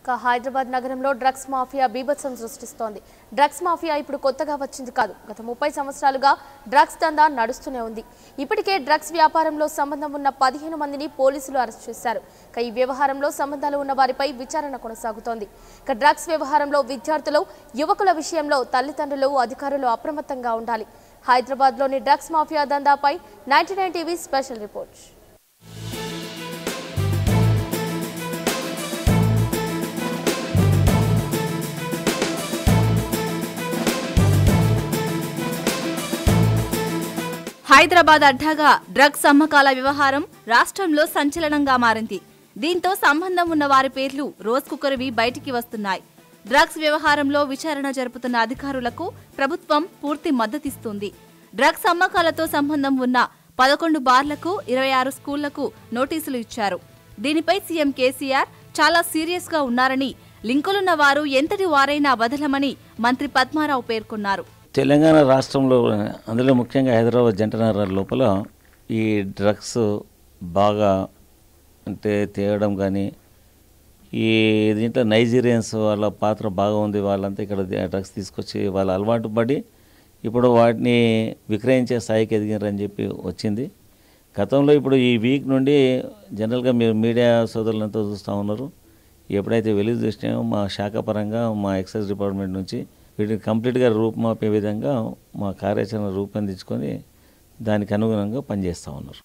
ఇక హైదరాబాద్ నగరంలో drugs mafia బీభత్సం సృష్టిస్తోంది డ్రగ్స్ మాఫియా ఇప్పుడు కొత్తగా వచ్చింది కాదు గత ముప్పై సంవత్సరాలుగా డ్రగ్స్ దందా నడుస్తూనే ఉంది ఇప్పటికే డ్రగ్స్ వ్యాపారంలో సంబంధం ఉన్న పదిహేను మందిని పోలీసులు అరెస్ట్ చేశారు ఇక ఈ వ్యవహారంలో సంబంధాలు ఉన్న వారిపై విచారణ కొనసాగుతోంది ఇక డ్రగ్స్ వ్యవహారంలో విద్యార్థులు యువకుల విషయంలో తల్లిదండ్రులు అధికారులు అప్రమత్తంగా ఉండాలి హైదరాబాద్లోని డ్రగ్స్ మాఫియా దందాపై ninety nine TV special report Hyderabad అడ్డాగా డ్రగ్స్ అమ్మకాల వ్యవహారం రాష్ట్రంలో సంచలనంగా మారింది దీంతో సంబంధం ఉన్న వారి పేర్లు రోజుకొకరివి బయటికి వస్తున్నాయి డ్రగ్స్ వ్యవహారంలో విచారణ జరుపుతున్న అధికారులకు ప్రభుత్వం పూర్తి మద్దతిస్తుంది డ్రగ్స్ అమ్మకాలతో సంబంధం ఉన్న పదకొండు బార్లకు ఇరవై ఆరు స్కూళ్లకు నోటీసులు ఇచ్చారు దీనిపై సీఎం కేసీఆర్ చాలా సీరియస్ గా ఉన్నారని లింకులున్న వారు ఎంతటి వారైనా వదలమని మంత్రి పద్మారావు పేర్కొన్నారు తెలంగాణ రాష్ట్రంలో అందులో ముఖ్యంగా హైదరాబాద్ జంట నగరాల లోపల ఈ డ్రగ్స్ బాగా అంటే తేయడం కానీ ఈ దీంట్లో నైజీరియన్స్ వాళ్ళ పాత్ర బాగా ఉంది వాళ్ళంతా ఇక్కడ డ్రగ్స్ తీసుకొచ్చి వాళ్ళ అలవాటు పడి ఇప్పుడు వాటిని విక్రయించే స్థాయికి ఎదిగారని చెప్పి వచ్చింది గతంలో ఇప్పుడు ఈ వీక్ నుండి జనరల్గా మీరు మీడియా సోదరులంతా చూస్తూ ఉన్నారు ఎప్పుడైతే వెలుగు చూసినామో మా శాఖ పరంగా మా ఎక్సైజ్ డిపార్ట్మెంట్ నుంచి వీటిని కంప్లీట్గా రూపుమాపే విధంగా మా కార్యాచరణ రూపొందించుకొని దానికి అనుగుణంగా పనిచేస్తూ ఉన్నారు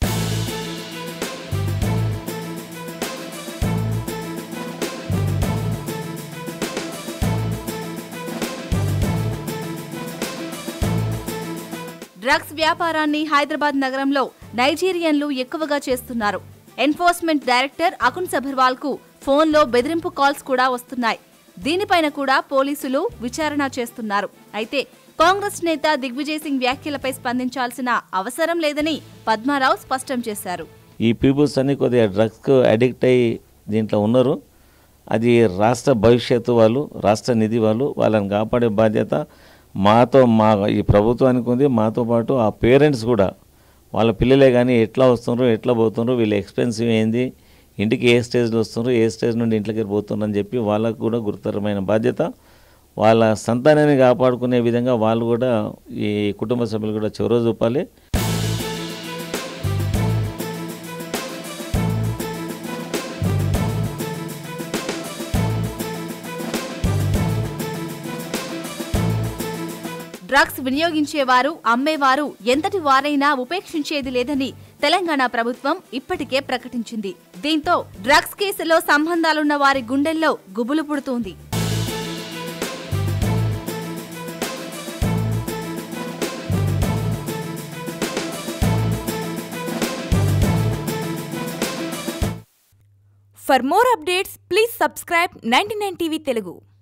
డ్రగ్స్ వ్యాపారాన్ని హైదరాబాద్ నగరంలో నైజీరియన్లు ఎక్కువగా చేస్తున్నారు ఎన్ఫోర్స్మెంట్ డైరెక్టర్ అకున్ సబర్వాల్ కు ఫోన్లో బెదిరింపు కాల్స్ కూడా వస్తున్నాయి దీనిపైన కూడా పోలీసులు విచారణ చేస్తున్నారు అయితే కాంగ్రెస్ నేత దిగ్విజయ్ సింగ్ వ్యాఖ్యలపై స్పందించాల్సిన అవసరం లేదని పద్మారావు స్పష్టం చేశారు ఈ పీపుల్స్ అన్ని కొద్దిగా డ్రగ్స్కు అడిక్ట్ అయ్యి దీంట్లో ఉన్నారు అది రాష్ట్ర భవిష్యత్తు వాళ్ళు రాష్ట్ర నిధి వాళ్ళు వాళ్ళని కాపాడే బాధ్యత మాతో మా ఈ ప్రభుత్వానికి ఉంది మాతో పాటు ఆ పేరెంట్స్ కూడా వాళ్ళ పిల్లలే కానీ ఎట్లా వస్తున్నారు ఎట్లా పోతున్నారు వీళ్ళ ఎక్స్పెన్సివ్ ఏంది ఇంటికి ఏ స్టేజ్లో వస్తున్నారు ఏ స్టేజ్ నుండి ఇంట్లోకి పోతున్నారు అని చెప్పి వాళ్ళకు కూడా గురుతరమైన బాధ్యత వాళ్ళ సంతానాన్ని కాపాడుకునే విధంగా వాళ్ళు కూడా ఈ కుటుంబ సభ్యులు కూడా చొరవ చూపాలి డ్రగ్స్ వినియోగించేవారు అమ్మేవారు ఎంతటి వారైనా ఉపేక్షించేది లేదని తెలంగాణ ప్రభుత్వం ఇప్పటికే ప్రకటించింది దీంతో డ్రగ్స్ కేసులో సంబంధాలున్న వారి గుండెల్లో గుబులు పుడుతోంది For more updates, please subscribe 99 TV Telugu.